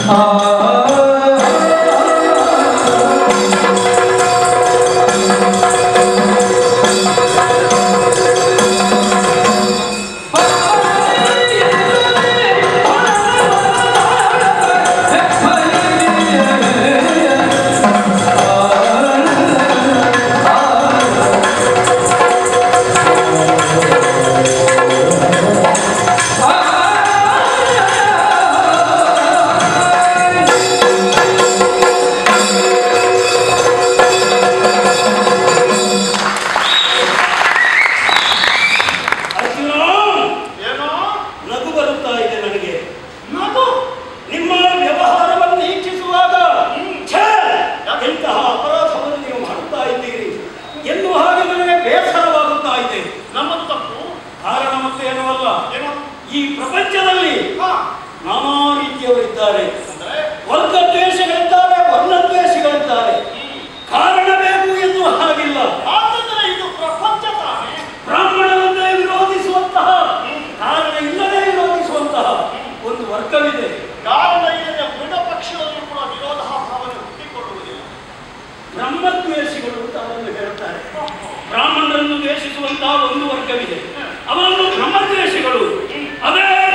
ಅರ್ಜುನ ಏನೋ ನಗು ಬರುತ್ತಾ ಇದೆ ನನಗೆ ನಗು ನಿಮ್ಮ ವ್ಯವಹಾರವನ್ನು ವೀಕ್ಷಿಸುವಾಗ ಛೇ, ಎಂತಹ ಅಪರಾಧವನ್ನು ನೀವು ಮಾಡುತ್ತಾ ಇದ್ದೀರಿ ಎನ್ನುವ ಹಾಗೆ ನನಗೆ ಬೇಸರವಾಗುತ್ತಾ ಇದೆ ನಮ್ಮದು ತಪ್ಪು ಕಾರಣ ಮತ್ತೇನೂ ಅಲ್ಲ ಏನೋ ಈ ಪ್ರಪಂಚದಲ್ಲಿ ಹಾ ನಾನಾ ರೀತಿಯವರಿದ್ದಾರೆ ಅಂದ್ರೆ ವರ್ಗದ್ವೇಷಗಳಿದ್ದಾರೆ ವರ್ಣದ್ವೇಷಗಳಿದ್ದಾರೆ ಕಾರಣ ಬೇಕು ಎನ್ನುವ ಹಾಗಿಲ್ಲ ಆದ್ರೆ ಇದು ಪ್ರಪಂಚ ತಾನೇ ಬ್ರಾಹ್ಮಣರನ್ನೇ ವಿರೋಧಿಸುವಂತಹ ಕಾರಣ ಇಲ್ಲದೆ ವಿರೋಧಿಸುವಂತಹ ಒಂದು ವರ್ಗವಿದೆ ಕಾರಣ ಇಲ್ಲದೆ ಮೃಗ ಪಕ್ಷಿಗಳಲ್ಲೂ ಕೂಡ ವಿರೋಧ ಭಾವನೆ ಹುಟ್ಟಿಕೊಳ್ಳುವುದಿಲ್ಲ ಬ್ರಹ್ಮದ್ವೇಷಿಗಳು ಅಂತ ಅವರನ್ನು ಹೇಳ್ತಾರೆ ಬ್ರಾಹ್ಮಣರನ್ನು ದ್ವೇಷಿಸುವಂತಹ ಒಂದು ವರ್ಗವಿದೆ ಅವರನ್ನು ಬ್ರಹ್ಮದ್ವೇಷಿಗಳು ಅದೇ